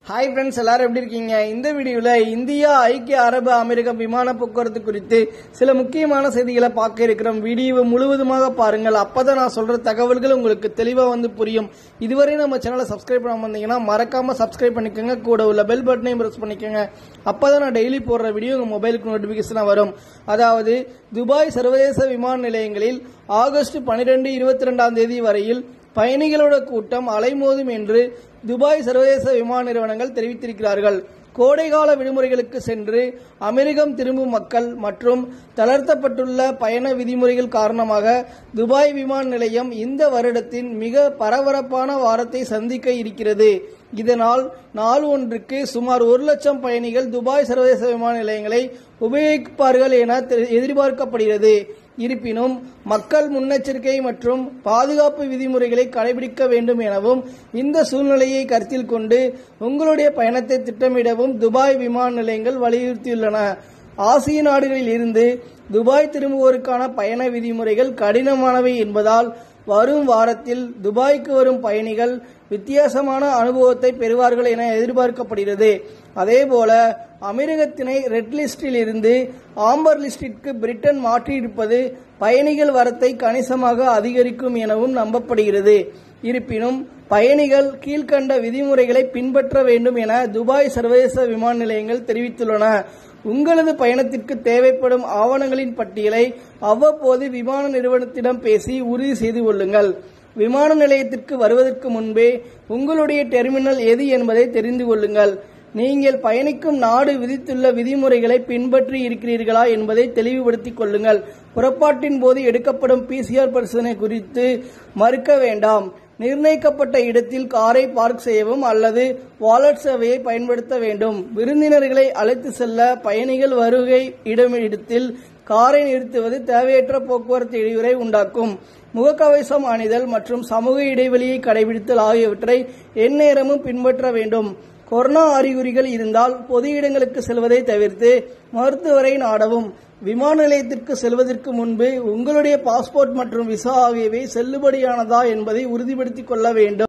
hi friends எல்லாரும் எப்படி இருக்கீங்க இந்த வீடியோவில் இந்தியா ஐக்கிய அரபு அமெரிக்க விமான போக்குவரத்து குறித்து சில முக்கியமான செய்திகளை பார்க்க இருக்கிறோம் வீடியோவை முழுவதுமாக பாருங்கள் அப்பதான் நான் சொல்ற தகவல்கள் உங்களுக்கு தெளிவாக வந்து புரியும் இதுவரை நம்ம சேனலை சப்ஸ்கிரைப் பண்ணாம வந்தீங்கன்னா மறக்காம சப்ஸ்கிரைப் பண்ணிக்கோங்க கூட உள்ள பெல் பட்டனையும் பிரஸ் பண்ணிக்கோங்க அப்பதான் நான் டெய்லி போடுற வீடியோ உங்க மொபைலுக்கு நோட்டிபிகேஷனாக வரும் அதாவது துபாய் சர்வதேச விமான நிலையங்களில் ஆகஸ்ட் பன்னிரெண்டு இருபத்தி ரெண்டாம் தேதி வரையில் பயணிகளோட கூட்டம் அலைமோதும் என்று துபாய் சர்வதேச விமான நிறுவனங்கள் தெரிவித்திருக்கிறார்கள் கோடைகால விடுமுறைகளுக்கு சென்று அமெரிக்கம் திரும்பும் மக்கள் மற்றும் தளர்த்தப்பட்டுள்ள பயண விதிமுறைகள் காரணமாக துபாய் விமான நிலையம் இந்த வருடத்தின் மிக பரபரப்பான வாரத்தை சந்திக்க இருக்கிறது இதனால் நாள் ஒன்றுக்கு சுமார் ஒரு லட்சம் பயணிகள் துபாய் சர்வதேச விமான நிலையங்களை உபயோகிப்பார்கள் என தெ- எதிர்பார்க்கப்படுகிறது இருப்பினும் மக்கள் முன்னெச்சரிக்கை மற்றும் பாதுகாப்பு விதிமுறைகளை கடைபிடிக்க வேண்டும் எனவும் இந்த சூழ்நிலையை கருத்தில் கொண்டு உங்களுடைய பயணத்தை திட்டமிடவும் துபாய் விமான நிலையங்கள் வலியுறுத்தியுள்ளன ஆசிய நாடுகளில் இருந்து துபாய் திரும்புவோருக்கான பயண விதிமுறைகள் கடினமானவை என்பதால் வரும் வாரத்தில் துபாய்க்கு வரும் பயணிகள் வித்தியாசமான அனுபவத்தை பெறுவார்கள் என எதிர்பார்க்கப்படுகிறது அதேபோல அமெரிக்கத்தினை ரெட் லிஸ்டில் இருந்து ஆம்பர் லிஸ்டிற்கு பிரிட்டன் மாற்றியிருப்பது பயணிகள் வரத்தை கணிசமாக அதிகரிக்கும் எனவும் நம்பப்படுகிறது இருப்பினும் பயணிகள் கீழ்க்கண்ட விதிமுறைகளை பின்பற்ற வேண்டும் என துபாய் சர்வதேச விமான நிலையங்கள் தெரிவித்துள்ளன உங்களது பயணத்திற்கு தேவைப்படும் ஆவணங்களின் பட்டியலை அவ்வப்போது விமான நிறுவனத்திடம் பேசி உறுதி செய்து கொள்ளுங்கள் விமான நிலையத்திற்கு வருவதற்கு முன்பே உங்களுடைய டெர்மினல் எது என்பதை தெரிந்து கொள்ளுங்கள் நீங்கள் பயணிக்கும் நாடு விதித்துள்ள விதிமுறைகளை பின்பற்றி இருக்கிறீர்களா என்பதை தெளிவுபடுத்திக் கொள்ளுங்கள் புறப்பாட்டின் போது எடுக்கப்படும் பிசிஆர் பரிசோதனை குறித்து மறுக்க வேண்டாம் நிர்ணயிக்கப்பட்ட இடத்தில் காரை பார்க் செய்யவும் அல்லது வாலட் சேவையை பயன்படுத்த வேண்டும் விருந்தினர்களை அழைத்து செல்ல பயணிகள் வருகை இடமிடத்தில் காரை நிறுத்துவது தேவையற்ற போக்குவரத்து இடையூறை உண்டாக்கும் முகக்கவசம் அணிதல் மற்றும் சமூக இடைவெளியை கடைபிடித்தல் ஆகியவற்றை எந்நேரமும் பின்பற்ற வேண்டும் கொரோனா அறிகுறிகள் இருந்தால் பொது இடங்களுக்கு செல்வதை தவிர்த்து மருத்துவரை நாடவும் விமான நிலையத்திற்கு செல்வதற்கு முன்பு உங்களுடைய பாஸ்போர்ட் மற்றும் விசா ஆகியவை செல்லுபடியானதா என்பதை உறுதிப்படுத்திக் கொள்ள வேண்டும்